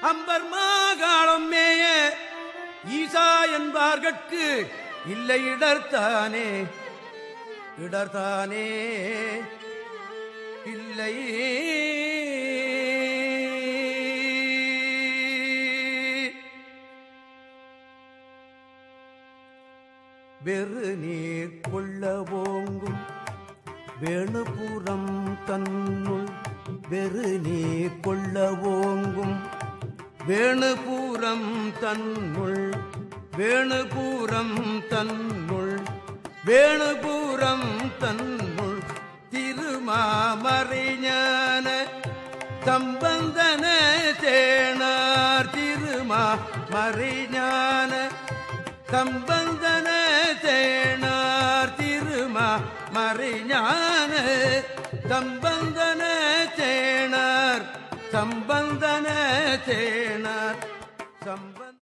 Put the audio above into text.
amber Mahakalam மேய ஈசா என்பார்கட்கு இல்லை இடர்த்தானே இடர்தானே இல்லை வெறு நீர் கொள்ள ஓங்கும் வேணுபுறம் தன்னுள் வெறு நீர் கொள்ள ஓங்கும் வேணுபூரம் தன்னுள் வேணுபூரம் தன்னுள் வேணுபூரம் தன்னுள் திருமாமறிஞான சம்பந்தன சேனார் திருமா மறிஞான சம்பந்தன சேனார் திருமா மறிஞான சம்பந்தன சேனார் சம்பந்தன சேனார் சம்பந்த